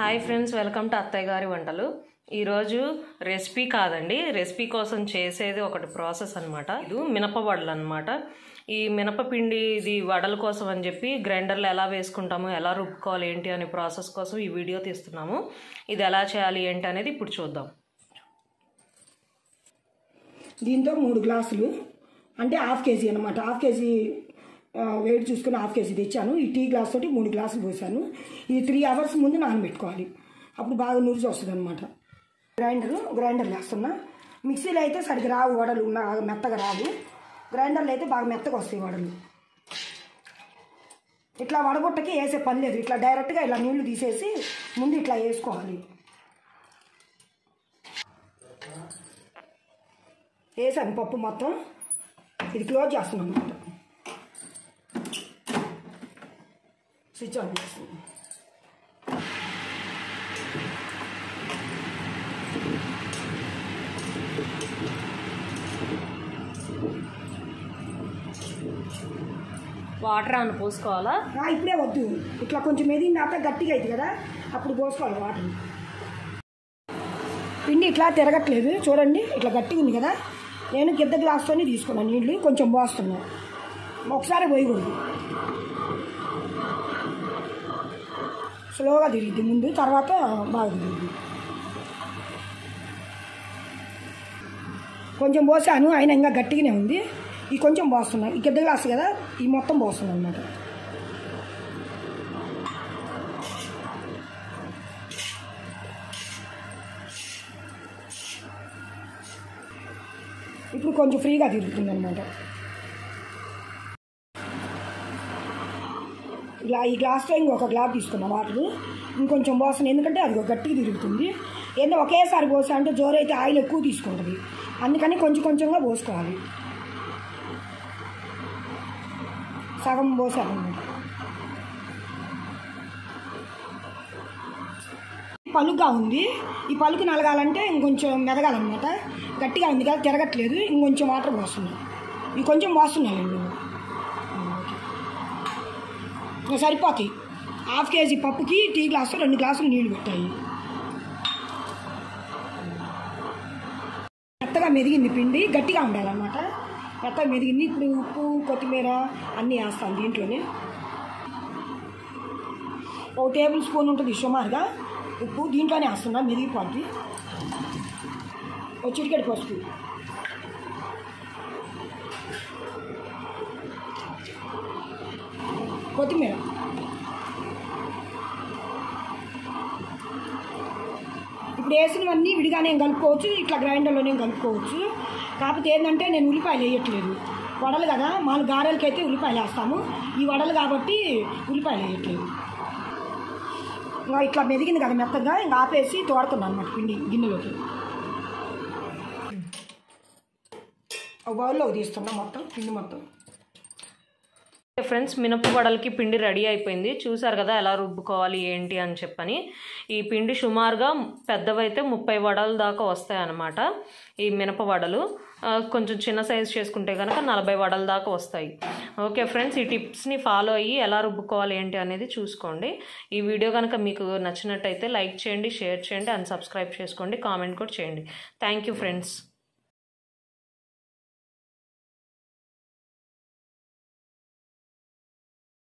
hi friends welcome to అత్తయ్య గారి వంటలు ఈరోజు రెసిపీ కాదండి రెసిపీ కోసం చేసేది ఒకటి ప్రాసెస్ అనమాట ఇది మినప వడలు అనమాట ఈ మినపపిండి ఇది వడల కోసం అని చెప్పి గ్రైండర్లో ఎలా వేసుకుంటాము ఎలా రుబ్బుకోవాలి ఏంటి అనే ప్రాసెస్ కోసం ఈ వీడియో తీస్తున్నాము ఇది ఎలా చేయాలి ఏంటి అనేది ఇప్పుడు చూద్దాం దీంతో మూడు గ్లాసులు అంటే హాఫ్ కేజీ అనమాట హాఫ్ కేజీ ఆ, వెయిట్ చూసుకుని హాఫ్ కేజీ తెచ్చాను ఈ టీ గ్లాస్ తోటి మూడు గ్లాసులు పోసాను ఇది త్రీ అవర్స్ ముందు నానబెట్టుకోవాలి అప్పుడు బాగా నురిచి వస్తుంది అనమాట గ్రైండర్ గ్రైండర్ వేస్తున్నా మిక్సీలో అయితే సరిగ్గా రావు వడలు బాగా మెత్తగా రావు గ్రైండర్లో అయితే బాగా మెత్తగా వస్తాయి వడలు ఇట్లా వడబుట్టకి వేసే పని లేదు ఇట్లా డైరెక్ట్గా ఇలా నీళ్లు తీసేసి ముందు ఇట్లా వేసుకోవాలి వేసాను పప్పు మొత్తం ఇది క్లోజ్ చేస్తున్నాను అనమాట స్విచ్ ఆన్ చేస్తున్నాను వాటర్ అని పోసుకోవాలా ఆ, ఇప్పుడే వద్దు ఇట్లా కొంచెం మెదిన తర్వాత గట్టిగా అయింది కదా అప్పుడు పోసుకోవాలి వాటర్ పిండి ఇట్లా తిరగట్లేదు చూడండి ఇట్లా గట్టిగా ఉంది కదా నేను గిద్ద గ్లాస్తోనే తీసుకున్నాను నీళ్ళు కొంచెం పోస్తున్నాను ఒకసారి పోయకూడదు స్లోగా తిరిగిద్ది ముందు తర్వాత బాగా తిరిగిద్ది కొంచెం పోసాను అయినా ఇంకా గట్టిగానే ఉంది ఈ కొంచెం పోస్తున్నాను ఈ గిద్ద గ్లాస్ కదా ఈ మొత్తం పోస్తున్నాను అనమాట ఇప్పుడు కొంచెం ఫ్రీగా తిరుగుతుంది అనమాట ఇలా ఈ గ్లాస్తో ఇంకొక గ్లాస్ తీసుకున్నాం వాటర్ ఇంకొంచెం పోస్తాను ఎందుకంటే అది గట్టిగా తిరుగుతుంది ఏంటో ఒకేసారి పోసా అంటే జోరు అయితే ఆయిల్ ఎక్కువ తీసుకుంటుంది అందుకని కొంచెం కొంచెంగా పోసుకోవాలి సగం పోసాను అనమాట పలుగ్గా ఉంది ఈ పలుకు నలగాలంటే ఇంకొంచెం మెదగాలన్నమాట గట్టిగా ఉంది కదా తిరగట్లేదు ఇంకొంచెం వాటర్ పోస్తున్నాను ఇది కొంచెం పోస్తున్నాను నేను ఇంకా సరిపోతాయి హాఫ్ కేజీ పప్పుకి టీ గ్లాసు రెండు గ్లాసులు నీళ్లు పెట్టాయి మెత్తగా మెదిగింది పిండి గట్టిగా ఉండాలన్నమాట మెత్తగా మెదిగింది ఇప్పుడు ఉప్పు కొత్తిమీర అన్నీ వేస్తాను దీంట్లోనే ఒక టేబుల్ స్పూన్ ఉంటుంది సుమారుగా ఉప్పు దీంట్లోనే వేస్తున్నా మెదిగిపోద్ది ఒక చిటికెడు పసుపు కొత్తిమీర ఇప్పుడు వేసినవన్నీ విడిగానే కలుపుకోవచ్చు ఇట్లా గ్రైండర్లోనే కలుపుకోవచ్చు కాకపోతే ఏంటంటే నేను ఉల్లిపాయలు వేయట్లేదు వడలు కదా మాలు గారెలకి అయితే ఉల్లిపాయలు వేస్తాము ఈ వడలు కాబట్టి ఉల్లిపాయలు వేయట్లేదు ఇంకా ఇట్లా మెదిగింది కదా మెత్తగా ఇంకా ఆపేసి తోడుతున్నాను అనమాట పిండి గిన్నెలోకి ఒక బౌల్లో తీస్తున్నా మొత్తం పిండి మొత్తం ఫ్రెండ్స్ మినప వడలకి పిండి రెడీ అయిపోయింది చూసారు కదా ఎలా రుబ్బుకోవాలి ఏంటి అని చెప్పని ఈ పిండి సుమారుగా పెద్దవైతే ముప్పై వడల దాకా వస్తాయి అన్నమాట ఈ మినప వడలు ఆ, కొంచెం చిన్న సైజ్ చేసుకుంటే కనుక నలభై వడల దాకా వస్తాయి ఓకే ఫ్రెండ్స్ ఈ టిప్స్ని ఫాలో అయ్యి ఎలా రుబ్బుకోవాలి ఏంటి అనేది చూసుకోండి ఈ వీడియో కనుక మీకు నచ్చినట్టయితే లైక్ చేయండి షేర్ చేయండి అండ్ సబ్స్క్రైబ్ చేసుకోండి కామెంట్ కూడా చేయండి థ్యాంక్ యూ ఫ్రెండ్స్